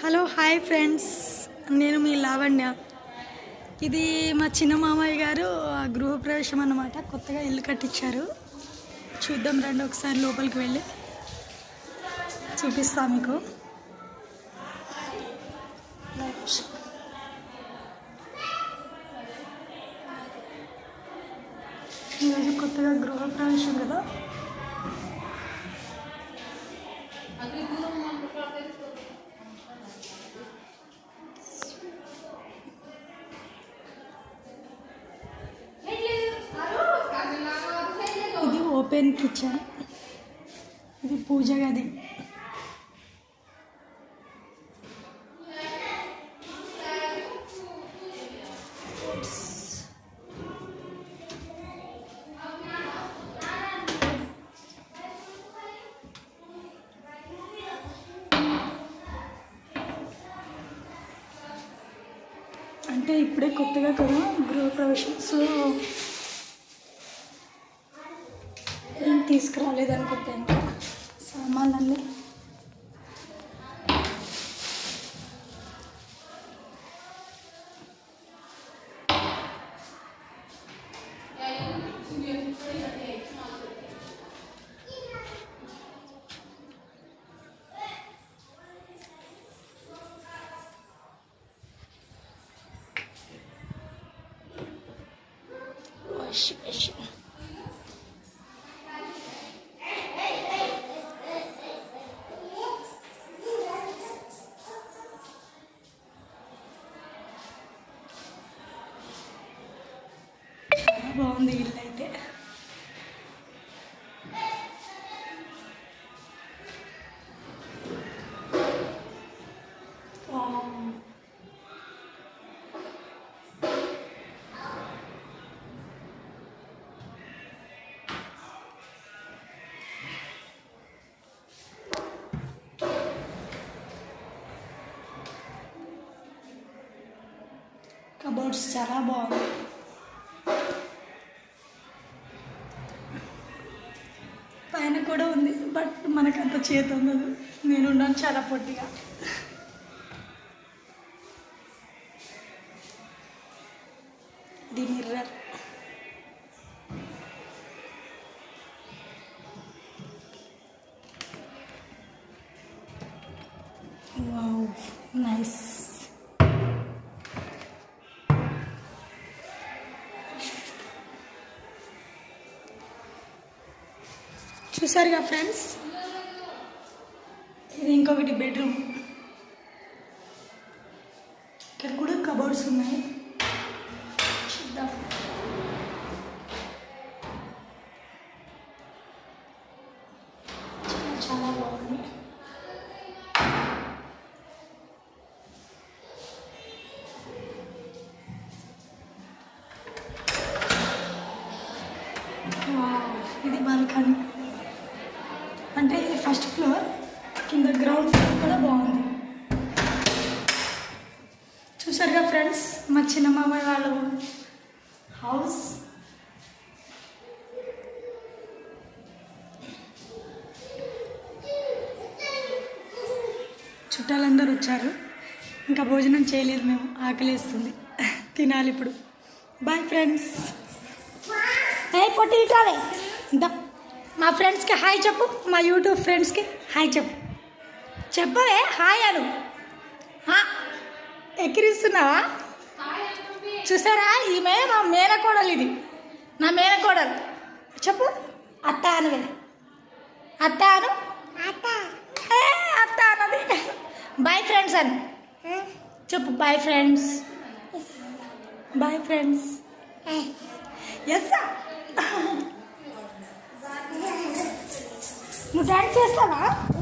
Hello hi friends నేను మీ లావణ్య ఇది మా చిన్న మామయ్య గారు ఆ గృహప్రవేశం అన్నమాట కొత్తగా ఇల్లు కట్టించారు చూద్దాం రండి ఒకసారి లోపలికి వెళ్ళి చూపిస్తా మీకు ఈరోజు కొత్తగా గృహప్రవేశం కదా ఇది ఓపెన్ కిచెన్ ఇది పూజ గది అంటే ఇప్పుడే కొత్తగా కదా గృహప్రవేశం సో ఏం తీసుకురాలేదు అనుకుంటా ఇంకా సామాన్లన్నీ వాషింగ్ మెషిన్ చాలా బాగుంది ఇల్లు అయితే వావ్. కబోర్డ్స్ చాలా బాగుంది పైన కూడా ఉంది బట్ మనకంత చేతి ఉండదు నేనున్నాను చాలా పొట్టిగా ఇది మిర్రర్ వావ్ నైస్ చూసారుగా ఫ్రెండ్స్ ఇది ఇంకొకటి బెడ్రూమ్ ఇక్కడ కూడా కబోర్డ్స్ ఉన్నాయి చూద్దాం చాలా చాలా బాగుంది వావ్, ఇది బాల్కనీ అంటే ఇది ఫస్ట్ ఫ్లోర్ కింద గ్రౌండ్ ఫ్లోర్ కూడా బాగుంది చూసారుగా ఫ్రెండ్స్ మా చిన్న మామయ్య వాళ్ళ హౌస్ చుట్టాలందరూ వచ్చారు ఇంకా భోజనం చేయలేదు మేము ఆకలేస్తుంది తినాలి ఇప్పుడు బాయ్ ఫ్రెండ్స్ ఏ పొట్టి ఇటాలే దా మా ఫ్రెండ్స్కి హాయ్ చెప్పు మా యూట్యూబ్ ఫ్రెండ్స్కి హాయ్ చెప్పు చెప్పవే హాయ్ అను హా, ఎక్కిరిస్తున్నావా చూసారా ఈమె మా మేనకోడలు ఇది నా మేనకోడలు చెప్పు అత్త అనువే అత్త అను ఏ, అత్త అన్నది బాయ్ ఫ్రెండ్స్ అను చెప్పు bye friends bye friends yes నువ్వు డాన్స్ చేస్తావా